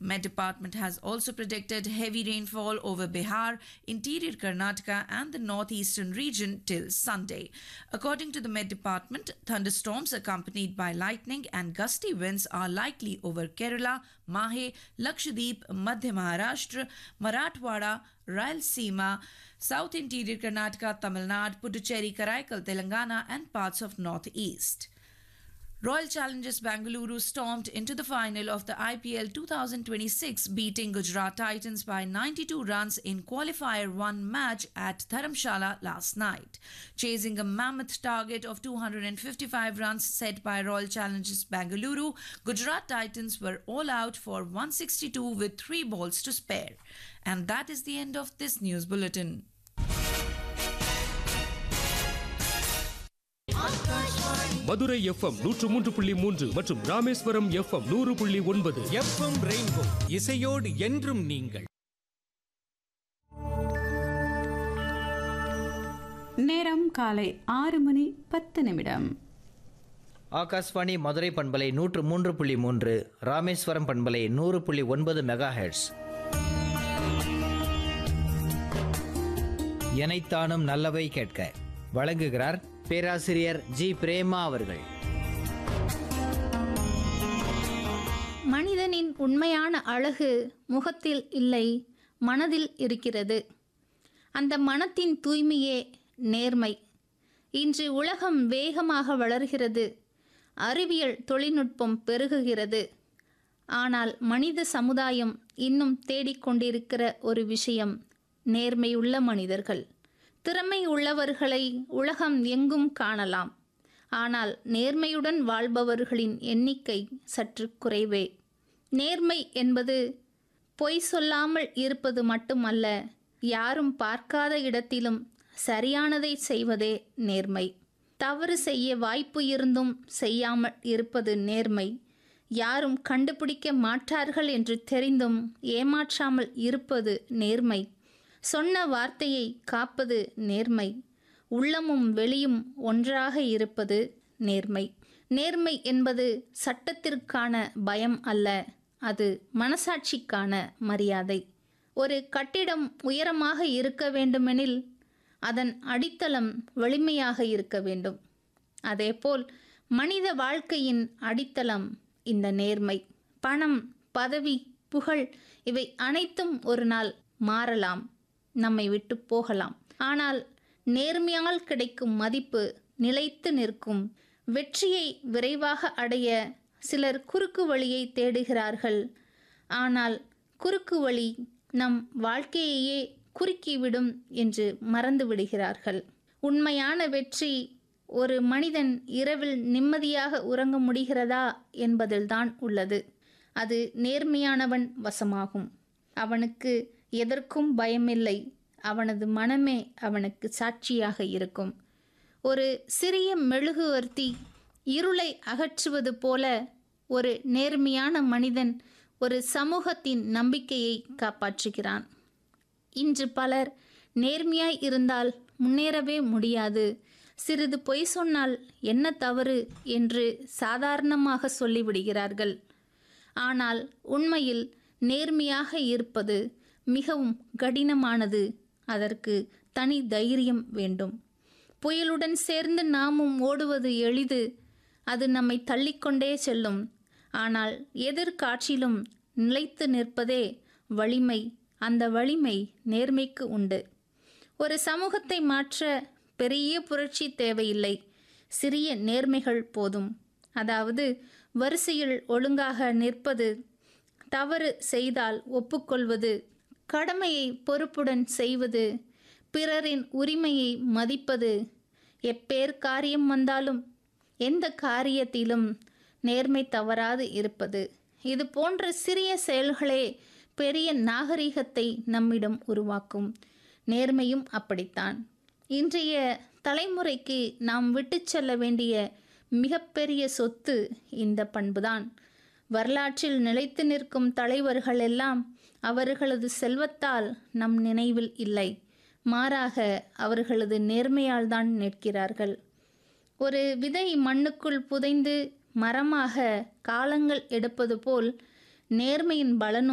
Met Department has also predicted heavy rainfall over Bihar, interior Karnataka, and the northeastern region till Sunday. According to the Met Department, thunderstorms accompanied by lightning and gusty winds are likely over Kerala, Mahe, Lakshadweep, Madhya Maharashtra, Marathwada, Rayalaseema, South Interior Karnataka, Tamil Nadu, Puducherry, Karaikal, Telangana, and parts of Northeast. Royal Challengers Bangalore stormed into the final of the IPL 2026, beating Gujarat Titans by 92 runs in qualifier 1 match at Dharamshala last night. Chasing a mammoth target of 255 runs set by Royal Challengers Bangalore, Gujarat Titans were all out for 162 with 3 balls to spare. And that is the end of this news bulletin. Madurai FM நூற்று மூன்று புள்ளி மூன்று மற்றும் Rameswaram FM நூறு புள்ளி ஒன்பது FM rainbow இசையோடு என்றும் நீங்கள் நேரம் காலை ஆறு மணி பத்து நிமிடம் ஆகாஷ்வாணி மதுரை பண்பலை நூற்று மூன்று புள்ளி மூன்று ராமேஸ்வரம் பண்பலை நூறு புள்ளி ஒன்பது மெகா ஹெர்ட்ஸ் எனைத்தானும் நல்லவை கேட்க வழங்குகிறார் பேராசிரியர் ஜி பிரேமா அவர்கள் மனிதனின் உண்மையான அழகு முகத்தில் இல்லை மனதில் இருக்கிறது அந்த மனத்தின் தூய்மையே நேர்மை இன்று உலகம் வேகமாக வளர்கிறது அறிவியல் தொழில்நுட்பம் பெருகுகிறது ஆனால் மனித சமுதாயம் இன்னும் தேடிக்கொண்டிருக்கிற ஒரு விஷயம் நேர்மையுள்ள மனிதர்கள் திறமை உள்ளவர்களை உலகம் எங்கும் காணலாம் ஆனால் நேர்மையுடன் வாழ்பவர்களின் எண்ணிக்கை சற்று குறைவே நேர்மை என்பது பொய் சொல்லாமல் இருப்பது மட்டுமல்ல யாரும் பார்க்காத இடத்திலும் சரியானதை செய்வதே நேர்மை தவறு செய்ய வாய்ப்பு இருந்தும் செய்யாமல் இருப்பது நேர்மை யாரும் கண்டுபிடிக்க மாட்டார்கள் என்று தெரிந்தும் ஏமாற்றாமல் இருப்பது நேர்மை சொன்ன வார்த்தையை காப்பது நேர்மை உள்ளமும் வெளியும் ஒன்றாக இருப்பது நேர்மை நேர்மை என்பது சட்டத்திற்கான பயம் அல்ல அது மனசாட்சிக்கான மரியாதை ஒரு கட்டிடம் உயரமாக இருக்க வேண்டுமெனில் அதன் அடித்தளம் வலிமையாக இருக்க வேண்டும் அதேபோல் மனித வாழ்க்கையின் அடித்தளம் இந்த நேர்மை பணம் பதவி புகழ் இவை அனைத்தும் ஒரு நாள் மாறலாம் நம்மை விட்டு போகலாம் ஆனால் நேர்மையால் கிடைக்கும் மதிப்பு நிலைத்து நிற்கும் வெற்றியை விரைவாக அடைய சிலர் குறுக்கு வழியை தேடுகிறார்கள் ஆனால் குறுக்கு வழி நம் வாழ்க்கையையே குறுக்கிவிடும் என்று மறந்து விடுகிறார்கள் உண்மையான வெற்றி ஒரு மனிதன் இரவில் நிம்மதியாக உறங்க முடிகிறதா என்பதில்தான் உள்ளது அது நேர்மையானவன் வசமாகும் அவனுக்கு எதற்கும் பயமில்லை அவனது மனமே அவனுக்கு சாட்சியாக இருக்கும் ஒரு சிறிய மெழுகுவர்த்தி இருளை அகற்றுவது போல ஒரு நேர்மையான மனிதன் ஒரு சமூகத்தின் நம்பிக்கையை காப்பாற்றுகிறான் இன்று பலர் நேர்மையாய் இருந்தால் முன்னேறவே முடியாது சிறிது பொய் சொன்னால் என்ன தவறு என்று சாதாரணமாக சொல்லிவிடுகிறார்கள் ஆனால் உண்மையில் நேர்மையாக இருப்பது மிகவும் கடினமானது அதற்கு தனி தைரியம் வேண்டும் புயலுடன் சேர்ந்து நாமும் ஓடுவது எளிது அது நம்மை தள்ளிக்கொண்டே செல்லும் ஆனால் எதிர்காட்சியிலும் நிலைத்து நிற்பதே வலிமை அந்த வலிமை நேர்மைக்கு உண்டு ஒரு சமூகத்தை மாற்ற பெரிய புரட்சி தேவையில்லை சிறிய நேர்மைகள் போதும் அதாவது வரிசையில் ஒழுங்காக நிற்பது தவறு செய்தால் ஒப்புக்கொள்வது கடமையை பொறுப்புடன் செய்வது பிறரின் உரிமையை மதிப்பது எப்பேர் காரியம் வந்தாலும் எந்த காரியத்திலும் நேர்மை தவறாது இருப்பது இது போன்ற சிறிய செயல்களே பெரிய நாகரிகத்தை நம்மிடம் உருவாக்கும் நேர்மையும் அப்படித்தான் இன்றைய தலைமுறைக்கு நாம் விட்டு செல்ல வேண்டிய மிகப்பெரிய சொத்து இந்த பண்புதான் வரலாற்றில் நிலைத்து நிற்கும் தலைவர்கள் எல்லாம் அவர்களது செல்வத்தால் நம் நினைவில் இல்லை மாறாக அவர்களது நேர்மையால் தான் நிற்கிறார்கள் ஒரு விதை மண்ணுக்குள் புதைந்து மரமாக காலங்கள் எடுப்பது போல் நேர்மையின் பலனும்